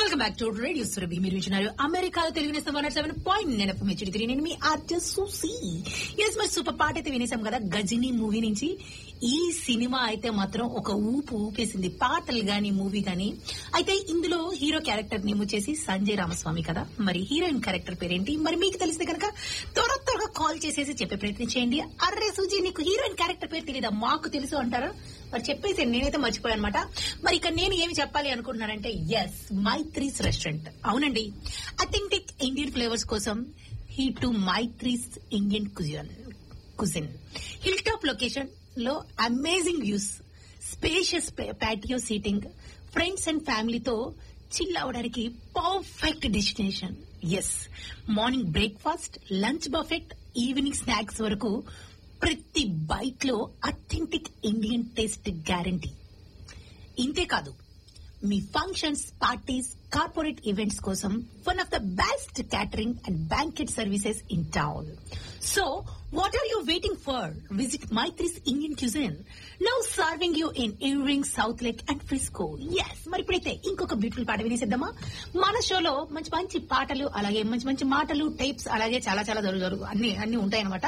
welcome back to radio Surabhi మీరు ఇచ్చినారు అమెరికాలో తెలుగు నేస్తం వన్ సెవెన్ పాయింట్ నేను మెచ్చుడి తిరిగి నేను మీ ఆర్జర్ సూసి ఎస్ మరి సూపర్ పాట అయితే వినేసాం కదా గజిని మూవీ నుంచి ఈ సినిమా అయితే మాత్రం ఒక ఊపు ఊపేసింది పాటలు గాని మూవీ గాని అయితే ఇందులో హీరో క్యారెక్టర్ నేమ్ వచ్చేసి సంజయ్ రామస్వామి కదా మరి హీరోయిన్ క్యారెక్టర్ పేరేంటి మరి మీకు తెలిస్తే కనుక త్వర త్వరగా కాల్ చేసేసి చెప్పే ప్రయత్నం చేయండి అర్రే సూజీ నీకు హీరోయిన్ క్యారెక్టర్ పేరు తెలియదా మాకు తెలుసు అంటారా మరి చెప్పేసి నేనైతే మర్చిపోయాను అనమాట మరి ఇక నేను ఏమి చెప్పాలి అనుకుంటున్నానంటే ఎస్ మైత్రీస్ రెస్టారెంట్ అవునండి అథెంటిక్ ఇండియన్ ఫ్లేవర్స్ కోసం he to Maithri's Indian cuisine cuisine hill top location లో amazing views spacious patio seating friends and ఫ్యామిలీతో చిల్ అవడానికి perfect destination yes morning breakfast lunch buffet evening snacks వరకు ప్రతి బైట్ లో authentic Indian taste guarantee ఇంతే కాదు మీ ఫంక్షన్స్ పార్టీస్ కార్పొరేట్ ఈవెంట్స్ కోసం one of the best catering and banquet services in town so what are you waiting for visit Maithri's Indian cuisine now serving you in Irving Southlake and Frisco yes మరి ఇప్పుడైతే ఇంకొక beautiful పాట వినేసిద్దామా మన షోలో మంచి మంచి పాటలు అలాగే మంచి మంచి మాటలు టైప్స్ అలాగే చాలా చాలా జరుగు జరుగు అన్ని అన్ని ఉంటాయన్నమాట